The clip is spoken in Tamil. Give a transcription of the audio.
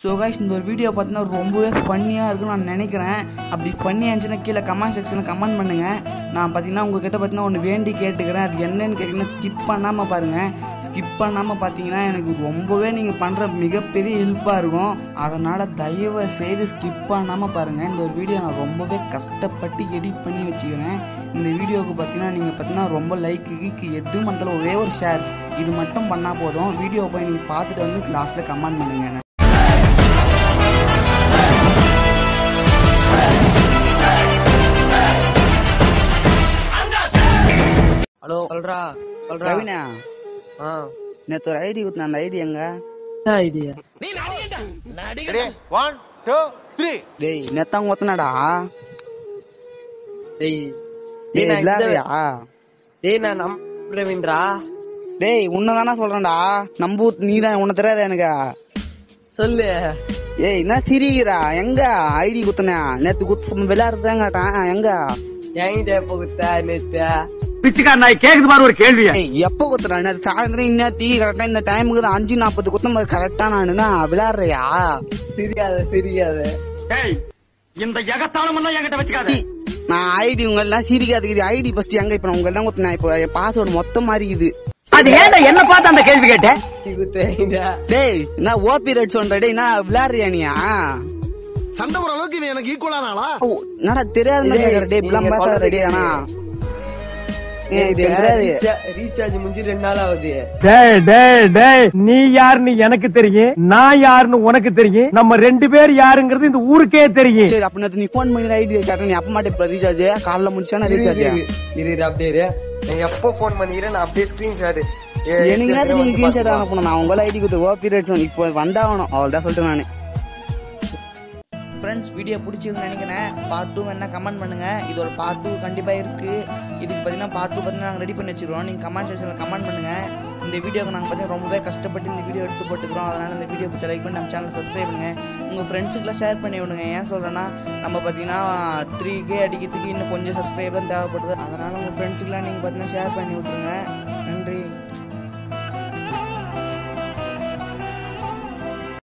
ஸோ கைஸ் இந்த ஒரு வீடியோ பார்த்தீங்கன்னா ரொம்பவே ஃபன்னியாக இருக்குன்னு நான் நினைக்கிறேன் அப்படி ஃபன்னியாக இருந்துச்சுன்னா கீழே கமெண்ட் செக்ஷனில் கமெண்ட் பண்ணுங்கள் நான் பார்த்தீங்கன்னா உங்ககிட்ட பார்த்தீங்கன்னா ஒன்று வேண்டி கேட்டுக்கிறேன் அது என்னன்னு கேட்டிங்கன்னா ஸ்கிப் பண்ணாமல் பாருங்கள் ஸ்கிப் பண்ணாமல் பார்த்தீங்கன்னா எனக்கு ரொம்பவே நீங்கள் பண்ணுற மிகப்பெரிய ஹெல்ப்பாக இருக்கும் அதனால் தயவு செய்து ஸ்கிப் பண்ணாமல் பாருங்கள் இந்த ஒரு வீடியோ நான் ரொம்பவே கஷ்டப்பட்டு எடிட் பண்ணி வச்சுக்கிறேன் இந்த வீடியோவுக்கு பார்த்தீங்கன்னா நீங்கள் பார்த்தீங்கன்னா ரொம்ப லைக்கு எதுவும் பண்ணல ஒரே ஒரு ஷேர் இது மட்டும் பண்ணால் போதும் வீடியோ போய் நீங்கள் பார்த்துட்டு வந்து லாஸ்ட்டில் கமெண்ட் பண்ணுங்க ஹலோ சொல்றா சொல்றா ரவினா ஆ நேற்று ஒரு ஐடி கொடுத்தேன் அந்த ஐடி எங்க என்ன ஐடியா ஒன் டூ த்ரீ டேய் நேத்தாங்க ஒத்தனடா டேய் டேய் நான் இந்த- விளையாடுறியா டேய் நான் நம் பிரவீன்ரா டேய் உன்னதானா சொல்றேன்டா நம்பூ நீ தான் உன்னை தெரியாத எனக்கு சொல்லு ஏய் என்ன சிரிக்கிறா எங்க ஐடி குத்துனே நேத்து குத்து விளையாடுறதாங்கட்டான் எங்க என்கிட்ட எப்ப குத்தா நேத்து பிச்சுக்கார நாய் கேக்குது பாரு ஒரு கேள்வியா ஏய் எப்ப குத்துறா நேத்து சாயந்தரம் இன்னத்தி கரெக்டா இந்த டைமுக்கு தான் அஞ்சு நாற்பது குத்தம் கரெக்டா நானுனா விளையாடுறியா சிரிக்காத சிரிக்காத ஏய் இந்த எகத்தாளம் எல்லாம் என்கிட்ட வச்சுக்காத டேய், நான் ஐடி உங்க எல்லாம் சிரிக்காதுக்குது ஐடி ஃபர்ஸ்ட் எங்க இப்ப நான் உங்க தான் குத்துனேன் இப்போ என் பாஸ்வேர்டு மொத்தம் மாறிக்குது அது ஏன்டா என்ன பார்த்து அந்த கேள்வி கேட்ட நீ குத்தா டேய் என்ன ஓபி ரெட் சொல்ற டேய் என்ன விளையாடுறியா நீயா சண்டை ஒரு அளவுக்கு இவன் எனக்கு ஈக்குவலான ஆளா ஓ, என்னடா தெரியாத டேய், கேக்குற டேய் இப்படிலாம் நீங்க பேசாத சொல்றது டேய் அண்ணா ஏய் இது தெரியாது ரீசார்ஜ் முடிஞ்சு ரெண்டு நாள் ஆகுது டேய் டேய் டேய் நீ யாருன்னு எனக்கு தெரியும் நான் யாருன்னு உனக்கு தெரியும் நம்ம ரெண்டு பேர் யாருங்கிறது இந்த ஊருக்கே தெரியும் சரி அப்ப நேத்து நீ போன் பண்ணி ஐடி கேட்ட நீ அப்ப மாட்டே இப்ப ரீசார்ஜ் காலைல முடிச்சானா ரீசார்ஜ் இரு, இரு, இரு, அப்படியே இரு. நீ எப்போ போன் பண்ணிக்கிறேன் நான் அப்படியே ஸ்கிரீன்ஷாட் எனக்கு நேரத்துக்கு நீங்க ரீசார்ஜ் அனுப்பணும் நான் உங்கள ஐடி கொடுத்து ஓபி ரெட் சொன்ன இப்போ வந்தாகணும் அவ்வளவுதான் சொல்லிட்டு நானு ஃப்ரெண்ட்ஸ் வீடியோ பிடிச்சிருக்குன்னு நினைக்கிறேன் பார்ட் டூ வேணா கமெண்ட் பண்ணுங்க இதோட பார்ட் டூ கண்டிப்பாக இருக்கு இதுக்கு பார்த்தீங்கன்னா பார்ட் டூ பார்த்தீங்கன்னா நாங்கள் ரெடி பண்ணி வச்சிருக்கோம் நீங்கள் கமெண்ட் செக்ஷனில் கமெண்ட் பண்ணுங்க இந்த வீடியோக்கு நாங்கள் பார்த்தீங்கன்னா ரொம்பவே கஷ்டப்பட்டு இந்த வீடியோ எடுத்து போட்டுக்கிறோம் அதனால இந்த வீடியோ பிடிச்ச லைக் பண்ணி நம்ம சேனலை சப்ஸ்கிரைப் பண்ணுங்க உங்கள் ஃப்ரெண்ட்ஸுக்குலாம் ஷேர் பண்ணி விடுங்க ஏன் சொல்கிறேன்னா நம்ம பார்த்தீங்கன்னா த்ரீ கே அடிக்கிறதுக்கு இன்னும் கொஞ்சம் சப்ஸ்கிரைபர் தேவைப்படுது அதனால உங்கள் ஃப்ரெண்ட்ஸுக்குலாம் நீங்கள் பார்த்தீங்கன்னா ஷேர் பண்ணி விட்ருங்க நன்றி